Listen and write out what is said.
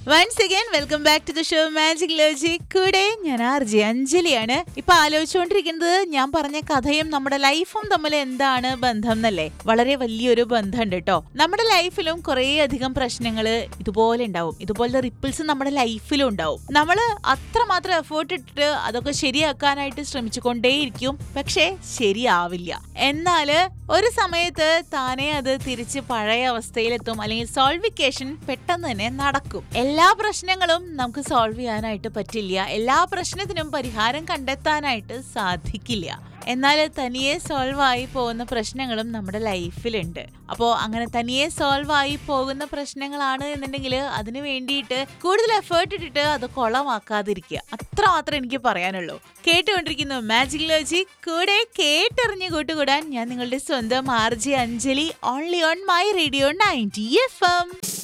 once again welcome back to the show magic logic കൂടെ ഞാൻ R J അഞ്ജലിയാണ് ഇപ്പൊ ആലോചിച്ചുകൊണ്ടിരിക്കുന്നത് ഞാൻ പറഞ്ഞ കഥയും നമ്മുടെ ലൈഫും തമ്മിൽ എന്താണ് ബന്ധം എന്നല്ലേ വളരെ വലിയൊരു ബന്ധമുണ്ട് കേട്ടോ നമ്മുടെ ലൈഫിലും കുറേ അധികം പ്രശ്നങ്ങൾ ഇതുപോലെ ഉണ്ടാവും ഇതുപോലത്തെ റിപ്പിൾസ് നമ്മുടെ ലൈഫിലും ഉണ്ടാവും നമ്മൾ അത്രമാത്രം എഫേർട്ട് ഇട്ടിട്ട് അതൊക്കെ ശരിയാക്കാനായിട്ട് ശ്രമിച്ചുകൊണ്ടേയിരിക്കും പക്ഷേ ശരിയാവില്ല എന്നാല് ഒരു സമയത്ത് താനേ അത് തിരിച്ച് പഴയ അവസ്ഥയിലെത്തും അല്ലെങ്കിൽ സോൾവിക്കേഷൻ പെട്ടെന്ന് തന്നെ നടക്കും എല്ലാ പ്രശ്നങ്ങളും നമുക്ക് സോൾവ് ചെയ്യാനായിട്ട് പറ്റില്ല എല്ലാ പ്രശ്നത്തിനും പരിഹാരം കണ്ടെത്താനായിട്ട് സാധിക്കില്ല എന്നാൽ തനിയെ സോൾവ് ആയി പോകുന്ന പ്രശ്നങ്ങളും നമ്മുടെ ലൈഫിലുണ്ട് അപ്പോൾ അങ്ങനെ തനിയെ സോൾവ് ആയി പോകുന്ന പ്രശ്നങ്ങളാണ് എന്നുണ്ടെങ്കിൽ അതിന് വേണ്ടിയിട്ട് കൂടുതൽ എഫേർട്ട് ഇട്ടിട്ട് അത് കുളമാക്കാതിരിക്കുക അത്ര മാത്രമേ എനിക്ക് പറയാനുള്ളൂ കേട്ടുകൊണ്ടിരിക്കുന്നു മാജിക് ലോജി കൂടെ കേട്ടറിഞ്ഞ് കൂട്ടുകൂടാൻ ഞാൻ നിങ്ങളുടെ സ്വന്തം R J Anjali only on my radio ninety F M